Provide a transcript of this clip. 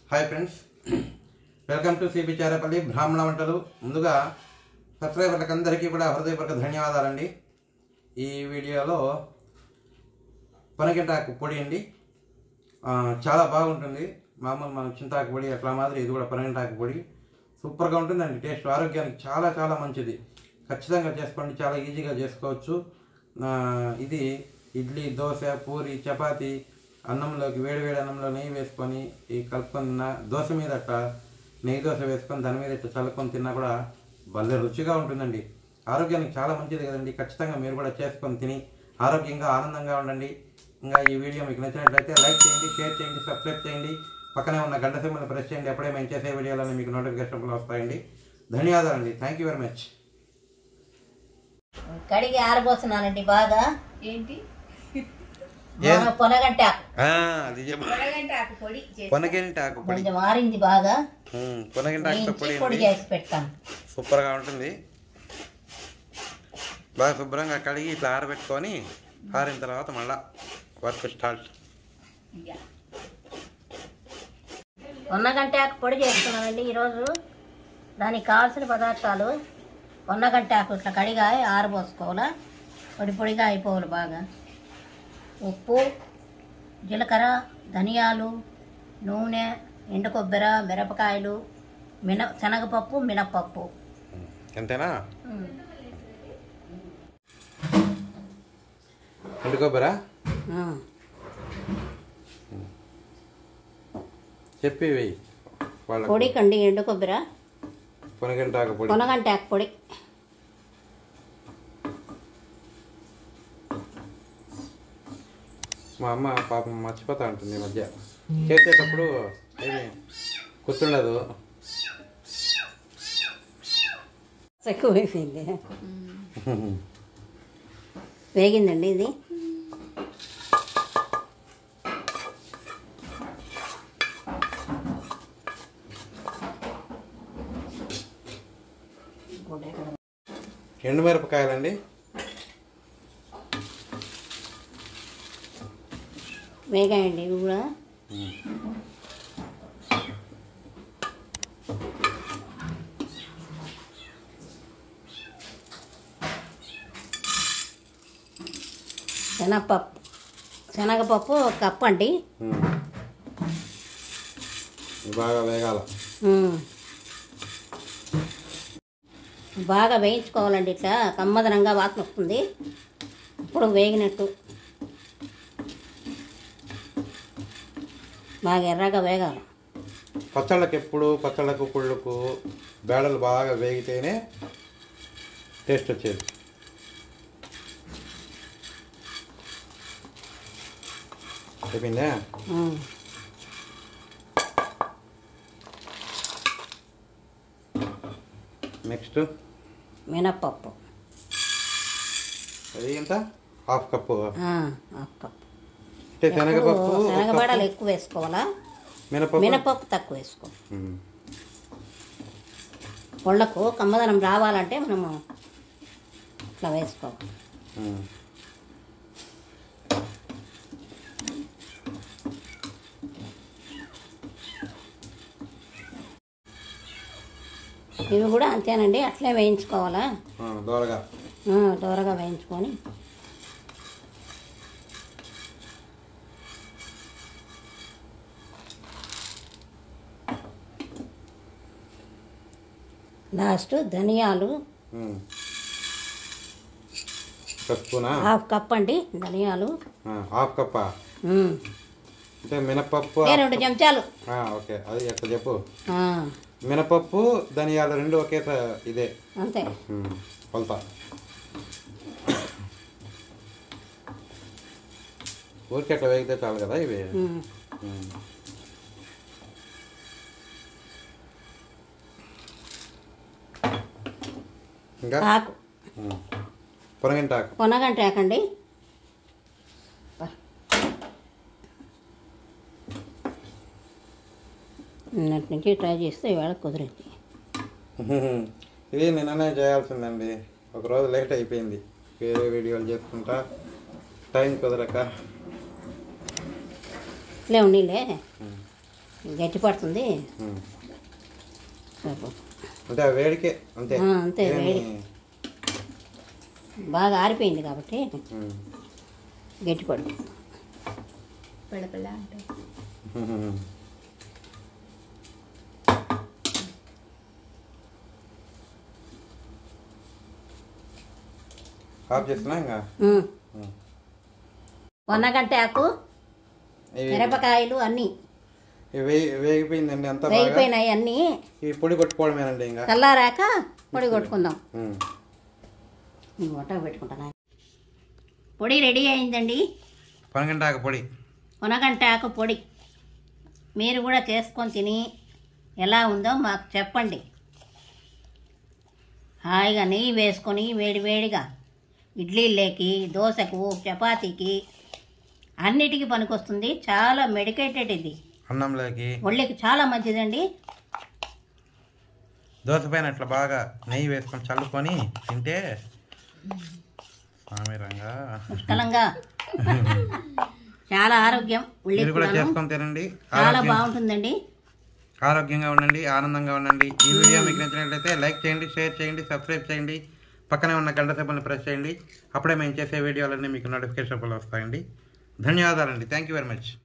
Hi friends welcome to CB Charapalli బ్రాహ్మణ వంటలు ముందుగా సబ్స్క్రైబర్లకు అందరికీ కూడా హృదయపూర్వక ధన్యవాదాలండి ఈ వీడియోలో పొనగంటాకు పొడి అండి ఆ, చాలా బాగుంటుంది మామూలు మనం చింతాకు పొడి అట్లా మాదిరి ఇది కూడా పొనగంటాకు పొడి సూపర్గా ఉంటుందండి టేస్ట్ ఆరోగ్యానికి చాలా చాలా మంచిది ఖచ్చితంగా చేసుకోండి చాలా ఈజీగా చేసుకోవచ్చు ఆ, ఇది ఇడ్లీ దోశ పూరి చపాతి అన్నంలోకి వేడి వేడి అన్నంలో నెయ్యి వేసుకొని ఈ కలుపుకొని తిన్నా దోశ మీద అట్లా నెయ్యి దోశ వేసుకొని దాని మీద ఇట్లా చల్లుకొని తిన్నా కూడా భలే రుచిగా ఉంటుందండి ఆరోగ్యానికి చాలా మంచిది కదండి ఖచ్చితంగా మీరు కూడా చేసుకొని తిని ఆరోగ్యంగా ఆనందంగా ఉండండి ఇంకా ఈ వీడియో మీకు నచ్చినట్లయితే లైక్ చేయండి షేర్ చేయండి సబ్స్క్రైబ్ చేయండి పక్కనే ఉన్న గంట సింబల్ని ప్రెస్ చేయండి అప్పుడే మేము చేసే వీడియోలన్నీ మీకు నోటిఫికేషన్లు వస్తాయండి ధన్యవాదాలండి థ్యాంక్ యూ వెరీ మచ్ కడిగి ఆరబోస్తున్నానండి బాగా ఏంటి మన పొనగంట అది పొడగంట ఆకు పొడి చేసి పొనగంటాకు పొడి కొంచెం ఆరింది బాగా పొనగంటాకు వేయించి పొడి పొడి అండి చేసి పెడతాను సూపర్గా ఉంటుంది బాగా శుభ్రంగా కడిగి ఇట్లా ఆరబెట్టుకొని ఆరిన తర్వాత మళ్ళా వర్క్ స్టార్ట్ ఇక. పొన్నగంట ఆకు పొడి చేస్తున్నానండి ఈరోజు దానికి కావాల్సిన పదార్థాలు పొన్నగంట ఆకు ఇట్లా కడిగా ఆరబోసుకోవాలా పొడి పొడిగా అయిపోవాలి బాగా ఉప్పు జీలకర్ర ధనియాలు నూనె ఎండు కొబ్బరి మిరపకాయలు మిన శనగపప్పు మినపప్పు అంతేనా ఉమ్. ఎండు కొబ్బరా ఆ. చెప్పి వెయ్యి వాళ్ళ పొడి కండి ఎండు కొబ్బరి పొనగంటాకు పొడి పొనగంట ఆకు పొడి మా అమ్మ పాపం మర్చిపోతా ఉంటుంది ఈ మధ్య చేసేటప్పుడు ఏమి గుర్తుండదు ఎక్కువైపోయింది వేగిందండి ఇది ఎండుమిరపకాయలండి వేగాయండి ఇవి కూడా శనగపప్పు శనగపప్పు ఒక కప్ అండి ఉమ్. ఇవి బాగా వేగాల ఉమ్. బాగా వేయించుకోవాలండి ఇట్లా కమ్మదనంగా వాసన వస్తుంది ఇప్పుడు వేగినట్టు బాగా ఎర్రగా వేగాలి పచ్చళ్ళకి ఎప్పుడు పచ్చళ్ళకు పుళ్ళకు బేడలు బాగా వేగితేనే టేస్ట్ వచ్చేది చెప్పిందా ఉమ్. నెక్స్ట్ మినప్పప్పు అది ఎంత హాఫ్ కప్పు ఆ, హాఫ్ కప్ అంటే శనగపప్పు ఒక శనగబడలు కప్పు, ఎక్కువ వేసుకోవాలా మినపప్పు మినపప్పు తక్కువ వేసుకో ఉమ్. పొళ్ళకు కమ్మదనం రావాలంటే మనము ఇట్లా వేసుకోవాలి ఉమ్. ఇవి కూడా అంతేనండి అట్లే వేయించుకోవాలా ఆ, దోరగా ఆ, దూరగా వేయించుకొని లాస్ట్ ధనియాలు ఉమ్. ఒక స్పూనా హాఫ్ కప్ అండి ధనియాలు ఆ, హాఫ్ కప్పా ఉమ్. అంటే మినపప్పు ఏ రెండు చెంచాలు ఆ, ఓకే అది ఎట్లా చెప్పు ఆ, మినపప్పు ధనియాలు రెండు ఒకే స- ఇదే అంతే ఉమ్, కొలత ఊరికి అట్లా వేగితే చాలు కదా ఇవి ఉమ్. ఉమ్. ఇంకా ఆకు ఉమ్. పొనగంటాకు కొనగంట రాకండి నిన్నటి నుంచి ట్రై చేస్తే ఇవాళ కుదిరింది ఇది నిన్ననే చేయాల్సిందండి ఒక రోజు లేట్ అయిపోయింది వేరే వీడియోలు చేసుకుంటా టైం కుదరక ఇట్లే ఉన్నీలే గట్టి పడుతుంది ఉమ్. సరిపో. అంటే ఆ వేడికే అంతే ఆ, అంతే, ఏమి- వేడి. బాగా ఆరిపోయింది కాబట్టి ఉమ్. గట్టి పడు పిల్లపిల్ల అంటే ఉమ్. ఆఫ్ చేస్తున్నా ఇంకా ఉమ్. ఉమ్. పొన్నగంటే ఆకు ఇవి మిరపకాయలు అన్నీ ఇవి వేగి వేగిపోయిందండి అంతా బాగా వేగిపోయినాయి అన్నీ ఈ పొడి కొట్టుకోవడమేనండి ఇంకా చల్లారాక పొడి కొట్టుకుందాం ఉమ్. ఈ వంట పెట్టుకుంటాను పొడి రెడీ అయిందండి పనగంటాకు పొడి పొనగంటాకు పొడి మీరు కూడా చేసుకొని తిని ఎలా ఉందో మాకు చెప్పండి హాయిగా నెయ్యి వేసుకొని వేడి వేడిగా ఇడ్లీలేకి దోశకు చపాతీకి అన్నిటికీ పనికొస్తుంది చాలా మెడికేటెడ్ ఇది అన్నంలోకి ఒళ్ళకి చాలా మంచిదండి దోశ పైన అట్లా బాగా నెయ్యి వేసుకొని చల్లుకొని తింటే స్వామి రంగా పుష్కలంగా చాలా ఆరోగ్యం మీరు ఒళ్ళకి కూడా కూడాను. చేసుకొని తినండి చాలా ఆరోగ్యం బాగుంటుందండి ఆరోగ్యంగా ఉండండి ఆనందంగా ఉండండి ఈ వీడియో మీకు నచ్చినట్లయితే లైక్ చేయండి షేర్ చేయండి సబ్స్క్రైబ్ చేయండి పక్కనే ఉన్న గంట సేపల్ని ప్రెస్ చేయండి అప్పుడే మేము చేసే వీడియోలన్నీ మీకు నోటిఫికేషన్ వస్తాయండి ధన్యవాదాలండి థ్యాంక్ యూ వెరీ మచ్